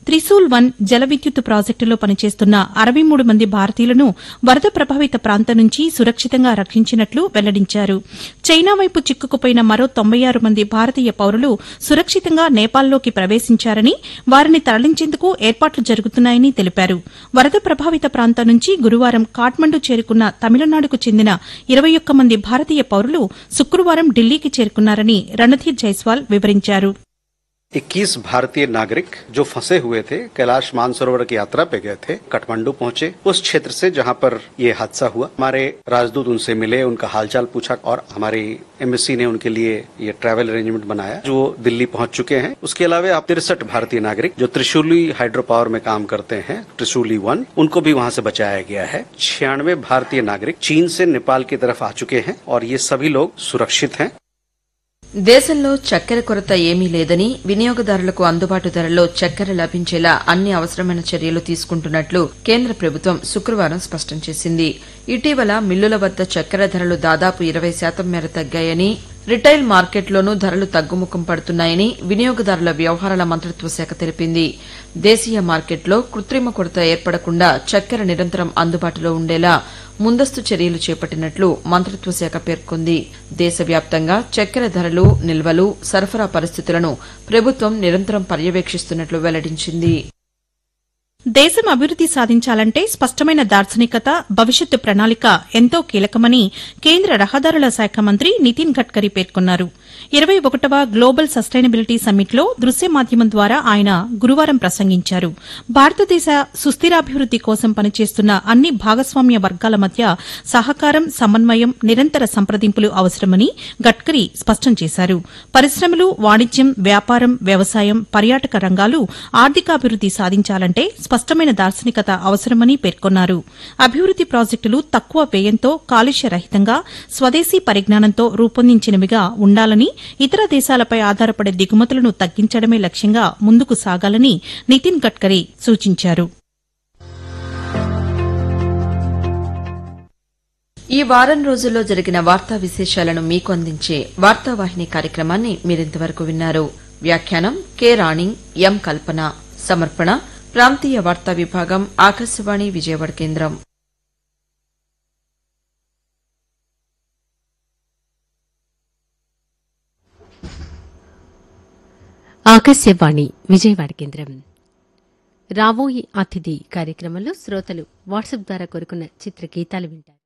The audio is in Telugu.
త్రిశూల్ వన్ జల విద్యుత్ ప్రాజెక్టులో పనిచేస్తున్న అరవై మూడు మంది భారతీయులను వరద ప్రభావిత ప్రాంతం నుంచి సురక్షితంగా రక్షించినట్లు వెల్లడించారు చైనా వైపు చిక్కుకుపోయిన మరో తొంభై ఆరు మంది భారతీయ పౌరులు సురక్షితంగా నేపాల్లోకి ప్రవేశించారని వారిని తరలించేందుకు ఏర్పాట్లు జరుగుతున్నాయని తెలిపారు వరద ప్రభావిత ప్రాంతం నుంచి గురువారం కాఠ్మండు చేరుకున్న తమిళనాడుకు చెందిన ఇరవై ఒక్క మంది భారతీయ పౌరులు శుక్రవారం ఢిల్లీకి చేరుకున్నారని రణధీర్ జైస్వాల్ వివరించారు 21 भारतीय नागरिक जो फंसे हुए थे कैलाश मानसरोवर की यात्रा पे गए थे काठमांडू पहुंचे उस क्षेत्र से जहां पर ये हादसा हुआ हमारे राजदूत उनसे मिले उनका हालचाल पूछा और हमारी एम्बेसी ने उनके लिए ये ट्रैवल अरेंजमेंट बनाया जो दिल्ली पहुंच चुके हैं उसके अलावा आप तिरसठ भारतीय नागरिक जो त्रिशूली हाइड्रो पावर में काम करते हैं त्रिशूली वन उनको भी वहां से बचाया गया है छियानवे भारतीय नागरिक चीन से नेपाल की तरफ आ चुके हैं और ये सभी लोग सुरक्षित हैं దేశంలో చక్కెర కొరత ఏమీ లేదని వినియోగదారులకు అందుబాటు ధరలో చక్కెర లభించేలా అన్ని అవసరమైన చర్యలు తీసుకుంటున్నట్లు కేంద్ర ప్రభుత్వం శుక్రవారం స్పష్టం చేసింది ఇటీవల మిల్లుల వద్ద చక్కెర ధరలు దాదాపు ఇరవై శాతం మేర తగ్గాయని రిటైల్ మార్కెట్లోనూ ధరలు తగ్గుముఖం పడుతున్నాయని వినియోగదారుల వ్యవహారాల మంత్రిత్వ శాఖ తెలిపింది దేశీయ మార్కెట్లో కృత్రిమ కొరత ఏర్పడకుండా చక్కెర నిరంతరం అందుబాటులో ఉండేలా ముందస్తు చర్యలు చేపట్టినట్లు మంత్రిత్వ శాఖ పేర్కొంది దేశవ్యాప్తంగా చక్కెర ధరలు నిల్వలు సరఫరా పరిస్థితులను ప్రభుత్వం నిరంతరం పర్యవేక్షిస్తున్నట్లు వెల్లడించింది దేశం అభివృద్ది సాధించాలంటే స్పష్టమైన దార్శనికత భవిష్యత్తు ప్రణాళిక ఎంతో కీలకమని కేంద్ర రహదారుల శాఖ మంత్రి నితిన్ గడ్కరీ పేర్కొన్నారు ఇరవై ఒకటవ గ్లోబల్ సస్టైనబిలిటీ సమ్మిట్లో దృశ్య మాధ్యమం ద్వారా ఆయన గురువారం ప్రసంగించారు భారతదేశ సుస్థిరాభివృద్ది కోసం పనిచేస్తున్న అన్ని భాగస్వామ్య వర్గాల మధ్య సహకారం సమన్వయం నిరంతర సంప్రదింపులు అవసరమని గడ్కరీ స్పష్టం చేశారు పరిశ్రమలు వాణిజ్యం వ్యాపారం వ్యవసాయం పర్యాటక రంగాలు ఆర్థికాభివృద్ది సాధించాలంటే స్పష్టమైన దార్శనికత అవసరమని పేర్కొన్నారు అభివృద్ది ప్రాజెక్టులు తక్కువ వ్యయంతో కాలుష్య రహితంగా స్వదేశీ పరిజ్ఞానంతో రూపొందించినవిగా ఉండాలని ఇతర దేశాలపై ఆధారపడే దిగుమతులను తగ్గించడమే లక్ష్యంగా ముందుకు సాగాలని నితిన్ గడ్కరీ సూచించారు ఈ వారం రోజుల్లో జరిగిన వార్తా విశేషాలను మీకు అందించే వార్తావాహిని కార్యక్రమాన్ని మీరింతవరకు విన్నారు వ్యాఖ్యానం కె రాణి ఎం కల్పన సమర్పణ ప్రాంతీయ వార్తా విభాగం ఆకాశవాణి విజయవాడ కేంద్రం ఆకాశవాణి విజయవాడ కేంద్రం రాబోయి అతిథి కార్యక్రమంలో శ్రోతలు వాట్సాప్ ద్వారా కోరుకున్న చిత్ర గీతాలు వింటారు